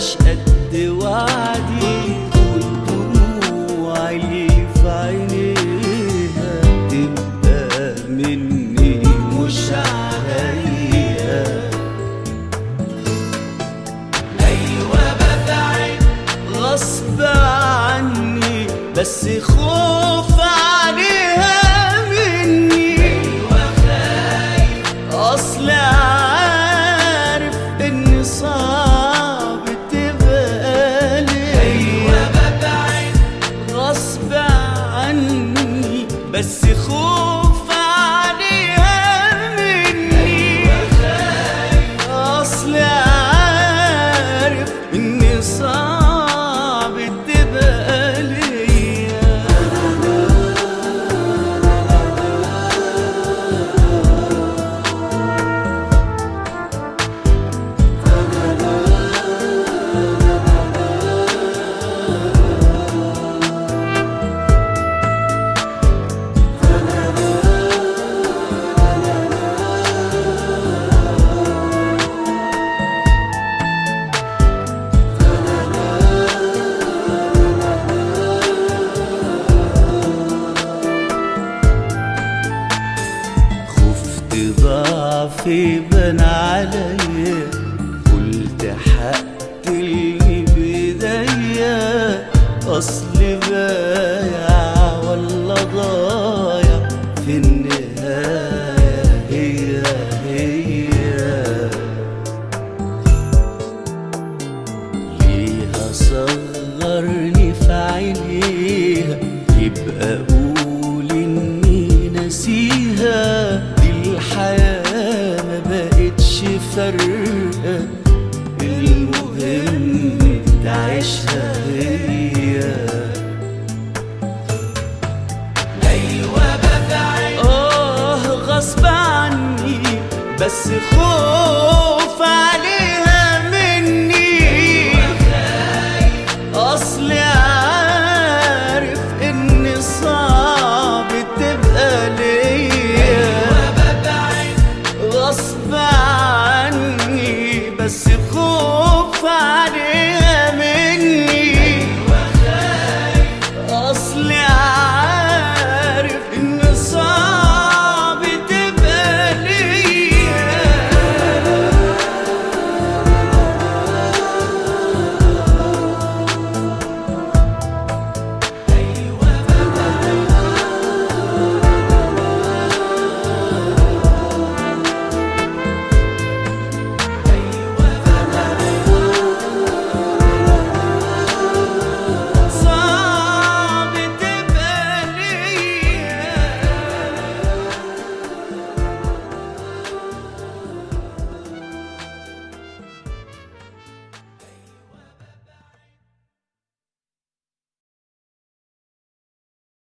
بقاش قد وعدي والدموع اللي في عينيها تبقى مني مش عليا ايوه ببعد غصب عني بس خوف عليها مني ايوه خايف اصل عارف ان صعب تبقى لي ايوه ببعد غصب عني بس خوف عليها مني ايوه خايف اصل عارف ان صعب تبقى ليا خفت ضعفي بان عليا قلت حقتلني بايديا اصل بايع ولا ضايع في النهاية هي هي ليها صغرني في عينيها يبقى قول اني نسيها دي الحياة ما بقتش فارقة المهم تعيشها هي ايوه ببعد اه غصب عني بس خوف عليها مني اصل عارف ان صعب تبقى ليا غصب عني بس خوف عليها